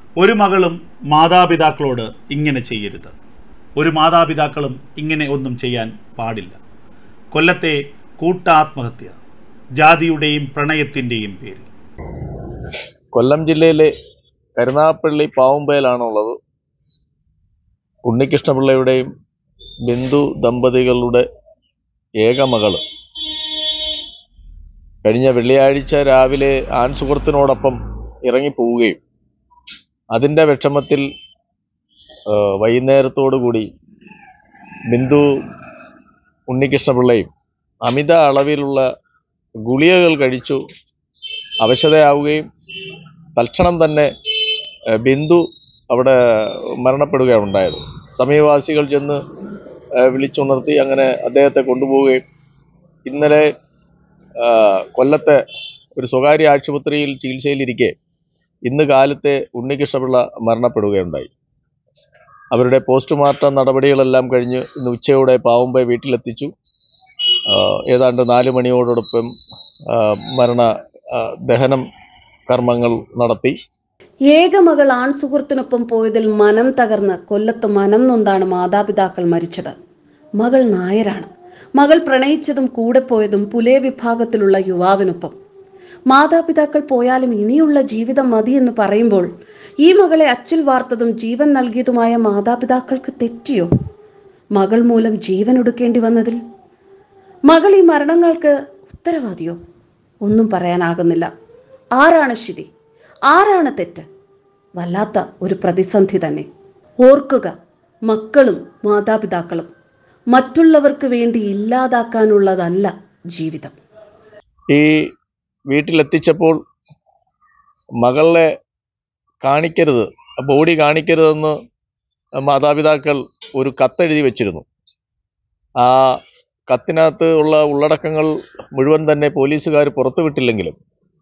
ഒരു മകളും മാതാപിതാക്കളോട് ഇങ്ങനെ ചെയ്യരുത് ഒരു മാതാപിതാക്കളും ഇങ്ങനെ ഒന്നും ചെയ്യാൻ പാടില്ല കൊല്ലത്തെ കൂട്ടാത്മഹത്യ ജാതിയുടെയും പ്രണയത്തിൻ്റെയും പേരിൽ കൊല്ലം ജില്ലയിലെ കരുനാഗപ്പള്ളി പാവുമ്പയിലാണുള്ളത് ഉണ്ണികൃഷ്ണപിള്ളയുടെയും ബിന്ദു ദമ്പതികളുടെ ഏക മകള് കഴിഞ്ഞ വെള്ളിയാഴ്ച രാവിലെ ആൺ സുഹൃത്തിനോടൊപ്പം ഇറങ്ങിപ്പോവുകയും അതിൻ്റെ വിഷമത്തിൽ ആ, വൈകുന്നേരത്തോടുകൂടി ബിന്ദു ഉണ്ണികൃഷ്ണപിള്ളയും അമിത അളവിലുള്ള ഗുളികകൾ കഴിച്ചു അവശതയാവുകയും തൽക്ഷണം തന്നെ ഏഹ്, ബിന്ദു അവിടെ മരണപ്പെടുകയാണ് ഉണ്ടായത് സമീപവാസികൾ ചെന്ന് ഏഹ്, വിളിച്ചുണർത്തി അങ്ങനെ അദ്ദേഹത്തെ കൊണ്ടുപോവുകയും ഇന്നലെ ആഹ്, കൊല്ലത്തെ ഒരു സ്വകാര്യ ആശുപത്രിയിൽ ചികിത്സയിലിരിക്കെ ഇന്ന് കാലത്തെ ഉണ്ണികൃഷ്ണപിള്ള മരണപ്പെടുകയുണ്ടായി അവരുടെ പോസ്റ്റ്മോർട്ടം നടപടികളെല്ലാം കഴിഞ്ഞ് ഇന്ന് ഉച്ചയോടെ പാവുമ്പെ വീട്ടിലെത്തിച്ചു ആഹ്, ഏതാണ്ട് നാല് മണിയോടൊപ്പം ആഹ്, മരണ ആഹ്, ദഹനം കർമ്മങ്ങൾ നടത്തി ഏകമകൾ ആൺസുഹൃത്തിനൊപ്പം പോയതിൽ മനം തകർന്ന് കൊല്ലത്ത് മനം നൊന്താണ് മാതാപിതാക്കൾ മരിച്ചത് മകൾ നായരാണ് മകൾ പ്രണയിച്ചതും കൂടെ പോയതും പുലയ വിഭാഗത്തിലുള്ള യുവാവിനൊപ്പം മാതാപിതാക്കൾ പോയാലും ഇനിയുള്ള ജീവിതം മതി എന്ന് പറയുമ്പോൾ ഈ മകളെ അച്ചിൽ വാർത്തതും ജീവൻ നൽകിയതുമായ മാതാപിതാക്കൾക്ക് തെറ്റിയോ മകൾ മൂലം ജീവൻ ഒടുക്കേണ്ടി വന്നതിൽ മകൾ ഈ മരണങ്ങൾക്ക് ഉത്തരവാദിയോ ഒന്നും പറയാനാകുന്നില്ല ആരാണ് ശരി ആരാണ് തെറ്റ് വല്ലാത്ത ഒരു പ്രതിസന്ധി തന്നെ ഓർക്കുക മക്കളും മാതാപിതാക്കളും മറ്റുള്ളവർക്ക് വേണ്ടി ഇല്ലാതാക്കാനുള്ളതല്ല ജീവിതം ഈ വീട്ടിലെത്തിച്ചപ്പോൾ മകളെ കാണിക്കരുത് ബോഡി കാണിക്കരുതെന്ന് മാതാപിതാക്കൾ ഒരു കത്തെഴുതി വെച്ചിരുന്നു ആ കത്തിനകത്ത് ഉള്ള ഉള്ളടക്കങ്ങൾ മുഴുവൻ തന്നെ പോലീസുകാർ പുറത്തുവിട്ടില്ലെങ്കിലും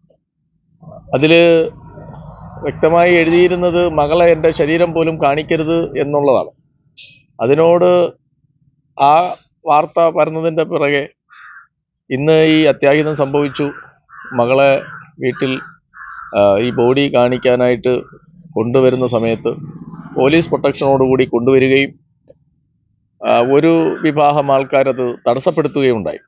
അതിൽ വ്യക്തമായി എഴുതിയിരുന്നത് മകളെ എൻ്റെ ശരീരം പോലും കാണിക്കരുത് എന്നുള്ളതാണ് അതിനോട് ആ വാർത്ത പരന്നതിൻ്റെ പിറകെ ഇന്ന് ഈ അത്യാഹിതം സംഭവിച്ചു മകളെ വീട്ടിൽ ആ, ഈ ബോഡി കാണിക്കാനായിട്ട് കൊണ്ടുവരുന്ന സമയത്ത് പോലീസ് പ്രൊട്ടക്ഷനോടുകൂടി കൊണ്ടുവരികയും ആ, ഒരു വിഭാഗം ആൾക്കാരത് തടസ്സപ്പെടുത്തുകയുണ്ടായി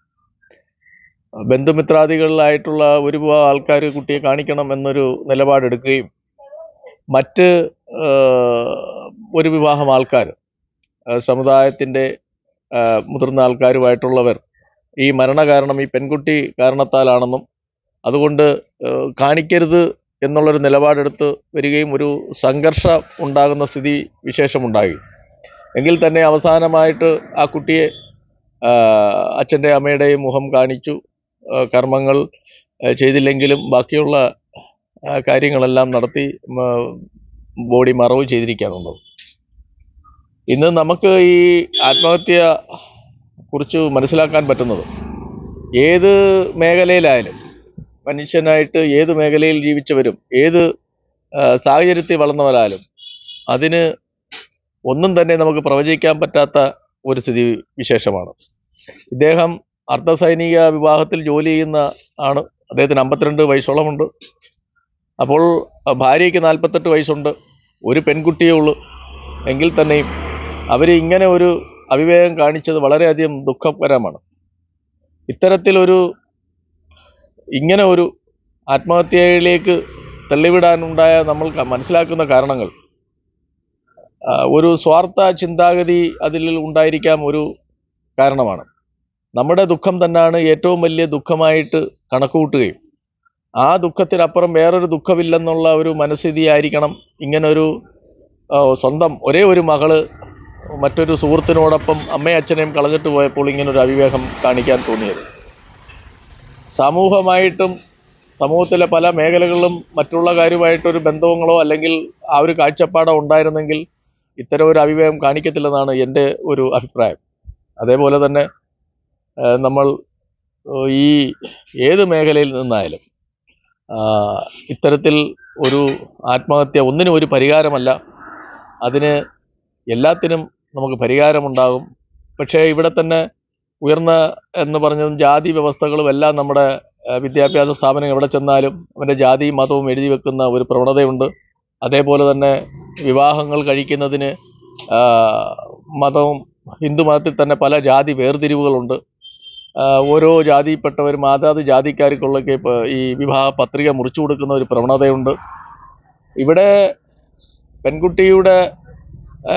ബന്ധുമിത്രാദികളിലായിട്ടുള്ള ഒരു വിഭാഗം ആൾക്കാർ കുട്ടിയെ കാണിക്കണം എന്നൊരു നിലപാടെടുക്കുകയും മറ്റ് ആ, ഒരു വിഭാഗം ആൾക്കാർ സമുദായത്തിൻ്റെ മുതിർന്ന ആൾക്കാരുമായിട്ടുള്ളവർ ഈ മരണകാരണം ഈ പെൺകുട്ടി കാരണത്താലാണെന്നും അതുകൊണ്ട് ഏഹ്, കാണിക്കരുത് എന്നുള്ളൊരു നിലപാടെടുത്ത് വരികയും ഒരു സംഘർഷം ഉണ്ടാകുന്ന സ്ഥിതി വിശേഷമുണ്ടായി എങ്കിൽ തന്നെ അവസാനമായിട്ട് ആ കുട്ടിയെ ആഹ്, അച്ഛൻ്റെ അമ്മയുടെയും മുഖം കാണിച്ചു ആഹ്, കർമ്മങ്ങൾ ആഹ്, ചെയ്തില്ലെങ്കിലും ബാക്കിയുള്ള ആഹ്, കാര്യങ്ങളെല്ലാം നടത്തി മ- ബോഡി മറവ് ചെയ്തിരിക്കാനുള്ളത് ഇന്ന് നമുക്ക് ഈ ആത്മഹത്യ കുറിച്ച് മനസ്സിലാക്കാൻ പറ്റുന്നത് ഏത് മേഖലയിലായാലും മനുഷ്യനായിട്ട് ഏത് മേഖലയിൽ ജീവിച്ചവരും ഏത് ആ, സാഹചര്യത്തിൽ വളർന്നവരായാലും അതിന് ഒന്നും തന്നെ നമുക്ക് പ്രവചിക്കാൻ പറ്റാത്ത ഒരു സ്ഥിതി വിശേഷമാണ് ഇദ്ദേഹം അർദ്ധസൈനിക വിഭാഗത്തിൽ ജോലി ചെയ്യുന്ന ആണ് അദ്ദേഹത്തിന് അമ്പത്തിരണ്ട് വയസ്സോളമുണ്ട് അപ്പോൾ ആ, ഭാര്യയ്ക്ക് നാൽപ്പത്തെട്ട് വയസ്സുണ്ട് ഒരു പെൺകുട്ടിയേ ഉള്ളൂ എങ്കിൽ തന്നെയും അവർ ഇങ്ങനെ ഒരു അവിവേകം കാണിച്ചത് വളരെയധികം ദുഃഖകരമാണ് ഇത്തരത്തിലൊരു ഇങ്ങനെ ഒരു ആത്മഹത്യയിലേക്ക് തള്ളിവിടാനുണ്ടായ നമ്മൾ ക- മനസ്സിലാക്കുന്ന കാരണങ്ങൾ ആ, ഒരു സ്വാർത്ഥ ചിന്താഗതി അതിൽ ഉണ്ടായിരിക്കാം ഒരു കാരണമാണ് നമ്മുടെ ദുഃഖം തന്നെയാണ് ഏറ്റവും വലിയ ദുഃഖമായിട്ട് കണക്കുകൂട്ടുകയും ആ ദുഃഖത്തിനപ്പുറം വേറൊരു ദുഃഖമില്ലെന്നുള്ള ഒരു മനസ്ഥിതി ആയിരിക്കണം ഇങ്ങനൊരു ആ, സ്വന്തം ഒരേ ഒരു മകള് മറ്റൊരു സുഹൃത്തിനോടൊപ്പം അമ്മയും അച്ഛനെയും കളഞ്ഞിട്ട് പോയപ്പോൾ ഇങ്ങനൊരു അവിവേകം കാണിക്കാൻ തോന്നിയത് സമൂഹമായിട്ടും സമൂഹത്തിലെ പല മേഖലകളിലും മറ്റുള്ള കാര്യമായിട്ടൊരു ബന്ധങ്ങളോ അല്ലെങ്കിൽ ആ ഒരു കാഴ്ചപ്പാടോ ഉണ്ടായിരുന്നെങ്കിൽ ഇത്തരം ഒരു അവിവേകം കാണിക്കത്തില്ലെന്നാണ് എൻ്റെ ഒരു അഭിപ്രായം അതേപോലെ തന്നെ ആ, നമ്മൾ ആ, ഈ ഏത് മേഖലയിൽ നിന്നായാലും ആ, ഇത്തരത്തിൽ ഒരു ആത്മഹത്യ ഒന്നിനും ഒരു പരിഹാരമല്ല അതിന് എല്ലാത്തിനും നമുക്ക് പരിഹാരമുണ്ടാകും പക്ഷേ ഇവിടെ തന്നെ ഉയർന്ന എന്ന് പറഞ്ഞതും ജാതി വ്യവസ്ഥകളും എല്ലാം നമ്മുടെ ആ, വിദ്യാഭ്യാസ സ്ഥാപനങ്ങൾ എവിടെ ചെന്നാലും അവൻ്റെ ജാതിയും മതവും എഴുതി വെക്കുന്ന ഒരു പ്രവണതയുണ്ട് അതേപോലെ തന്നെ വിവാഹങ്ങൾ കഴിക്കുന്നതിന് ആ, മതവും ഹിന്ദു മതത്തിൽ തന്നെ പല ജാതി വേർതിരിവുകളുണ്ട് ആ, ഓരോ ജാതിയിൽപ്പെട്ടവർ മാതാതി ജാതിക്കാർക്കുള്ളൊക്കെ ഇപ്പോൾ ഈ വിവാഹ പത്രിക മുറിച്ചു കൊടുക്കുന്ന ഒരു പ്രവണതയുണ്ട് ഇവിടെ പെൺകുട്ടിയുടെ ആ,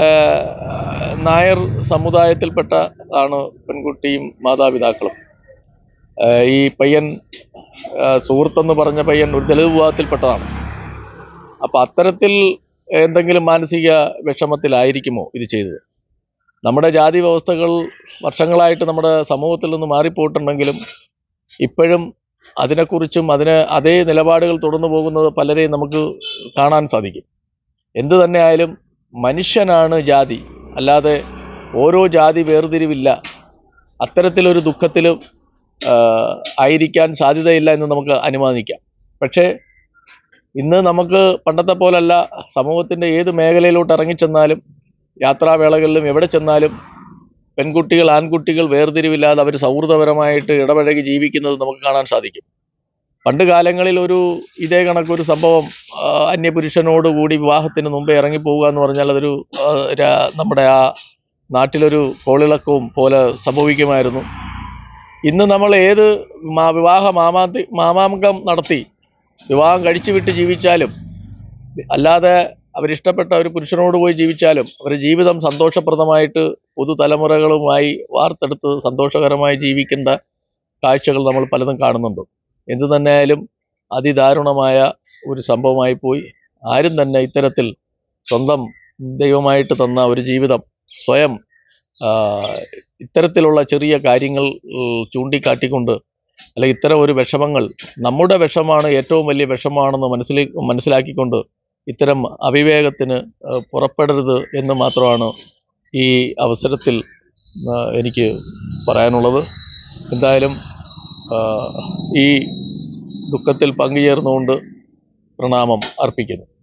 നായർ സമുദായത്തിൽപ്പെട്ട ആണ് പെൺകുട്ടിയും മാതാപിതാക്കളും ആ, ഈ പയ്യൻ ആ, സുഹൃത്തെന്ന് പറഞ്ഞ പയ്യൻ ഒരു ദളിത് വിഭാഗത്തിൽപ്പെട്ടതാണ് അപ്പം അത്തരത്തിൽ എന്തെങ്കിലും മാനസിക വിഷമത്തിലായിരിക്കുമോ ഇത് ചെയ്തത് നമ്മുടെ ജാതി വ്യവസ്ഥകൾ വർഷങ്ങളായിട്ട് നമ്മുടെ സമൂഹത്തിൽ നിന്ന് മാറിപ്പോയിട്ടുണ്ടെങ്കിലും ഇപ്പോഴും അതിനെക്കുറിച്ചും അതിന് അതേ നിലപാടുകൾ തുടർന്നു പോകുന്നത് പലരെയും നമുക്ക് കാണാൻ സാധിക്കും എന്തു തന്നെ ആയാലും മനുഷ്യനാണ് ജാതി അല്ലാതെ ഓരോ ജാതി വേർതിരിവില്ല അത്തരത്തിലൊരു ദുഃഖത്തിലും ആ, ആയിരിക്കാൻ സാധ്യതയില്ല എന്ന് നമുക്ക് അനുമാനിക്കാം പക്ഷേ ഇന്ന് നമുക്ക് പണ്ടത്തെ പോലല്ല സമൂഹത്തിൻ്റെ ഏത് മേഖലയിലോട്ട് ഇറങ്ങിച്ചെന്നാലും യാത്രാവേളകളിലും എവിടെ ചെന്നാലും പെൺകുട്ടികൾ ആൺകുട്ടികൾ വേർതിരിവില്ലാതെ അവർ സൗഹൃദപരമായിട്ട് ഇടപഴകി ജീവിക്കുന്നത് നമുക്ക് കാണാൻ സാധിക്കും പണ്ട് കാലങ്ങളിൽ ഒരു ഇതേ കണക്കൊരു സംഭവം ആ, അന്യപുരുഷനോടുകൂടി വിവാഹത്തിന് മുമ്പേ ഇറങ്ങിപ്പോവുക എന്ന് പറഞ്ഞാൽ അതൊരു ആ, രാ- നമ്മുടെ ആ നാട്ടിലൊരു കോളിളക്കവും പോലെ സംഭവിക്കുമായിരുന്നു ഇന്ന് നമ്മൾ ഏത് മാ വിവാഹ മാമാന്തി മാമാങ്കം നടത്തി വിവാഹം കഴിച്ചു വിട്ട് ജീവിച്ചാലും അല്ലാതെ അവരിഷ്ടപ്പെട്ട ഒരു പുരുഷനോട് പോയി ജീവിച്ചാലും അവരുടെ ജീവിതം സന്തോഷപ്രദമായിട്ട് പുതുതലമുറകളുമായി വാർത്തെടുത്ത് സന്തോഷകരമായി ജീവിക്കേണ്ട കാഴ്ചകൾ നമ്മൾ പലതും കാണുന്നുണ്ട് എന്തു തന്നെയായാലും അതിദാരുണമായ ഒരു സംഭവമായി പോയി ആരും തന്നെ ഇത്തരത്തിൽ സ്വന്തം ദൈവമായിട്ട് തന്ന ഒരു ജീവിതം സ്വയം ആ, ഇത്തരത്തിലുള്ള ചെറിയ കാര്യങ്ങൾ ഉം, ചൂണ്ടിക്കാട്ടിക്കൊണ്ട് അല്ലെങ്കിൽ ഇത്തരം ഒരു വിഷമങ്ങൾ നമ്മുടെ വിഷമാണ് ഏറ്റവും വലിയ വിഷമാണെന്ന് മനസ്സിലേ മനസ്സിലാക്കിക്കൊണ്ട് ഇത്തരം അവിവേകത്തിന് ആ, പുറപ്പെടരുത് എന്ന് മാത്രമാണ് ഈ അവസരത്തിൽ ആ, എനിക്ക് പറയാനുള്ളത് എന്തായാലും ആ, ഈ ദുഃഖത്തിൽ പങ്കുചേർന്നുകൊണ്ട് പ്രണാമം അർപ്പിക്കുന്നു